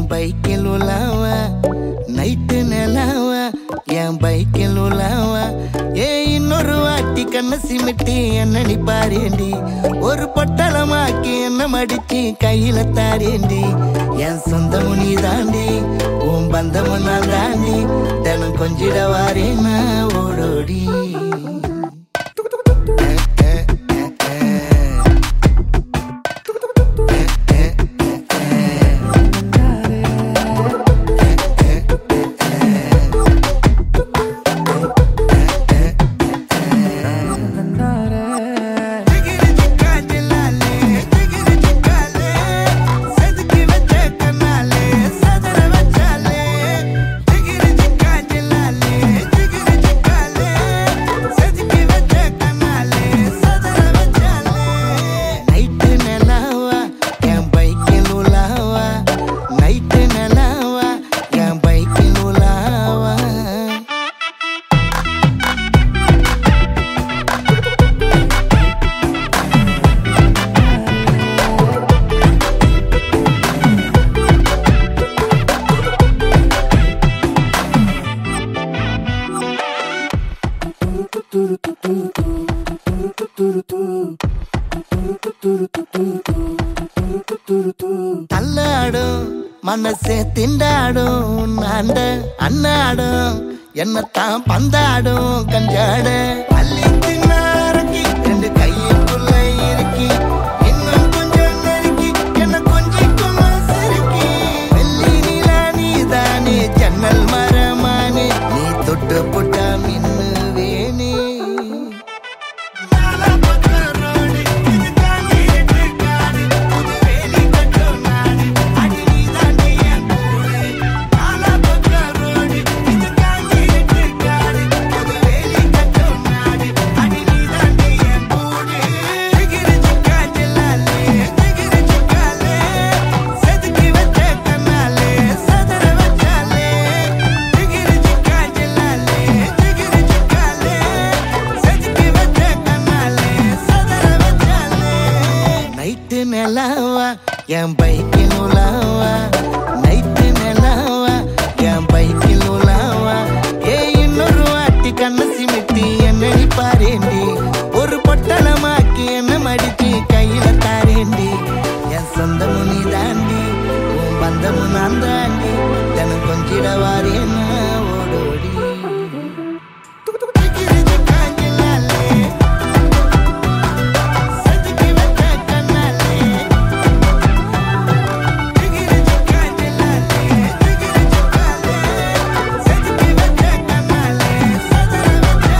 என் பைக்கில் உலாவ நைட்டு நிலாவ என் பைக்கில் உலாவ ஏ இன்னொரு வாட்டி கண்ண சிமிட்டி என்ன நீ பாரேண்டி ஒரு பொட்டலமாக்கி என்ன மடிச்சு கையில தாரேண்டி என் சொந்தமும் நீ தாண்டி உன் பந்தமும் நான் தாண்டி தினம் கொஞ்சிட வாரேனா ஓடோடி நைட்டு நிலாவா என் பைக்கில் உலாவா நைட்டு நிலாவா என் பைக்கில் உலாவா தள்ளாடும் மனசே திண்டாடும் நாண்ட அண்ணாடும் என்னத்தான் பந்தாடும் கஞ்சாட அள்ளி தின்னாரக்கி ரெண்டு கையுக்குள்ள இருக்கி இன்னும் கொஞ்சம் நெருக்கி என்ன கொஞ்சிக்கும் சிரிக்கி வெள்ளி நிலா நீதானே ஜன்னல் மரமானே நீ தொட்டு புட்டா மின்னு வேணே நைட்டு நிலாவா என் பைக்கில் உலாவா நைட்டு நிலாவா என் பைக்கில் உலாவா ஏ இன்னொரு வாட்டி கண்ண சிமிட்டி என்ன நீ பாரேண்டி ஒரு பொட்டலமாக்கி என்ன மடிச்சு கையில தாரேண்டி என் சொந்தமும் நீ தாண்டி உன் பந்தமும் நான் தாண்டி தினம் கொஞ்சிட வாரேன்னா ஓடோடி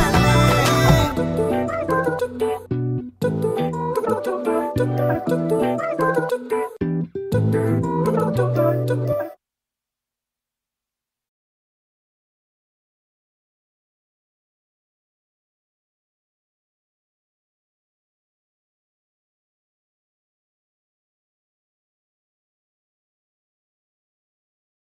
Thank you.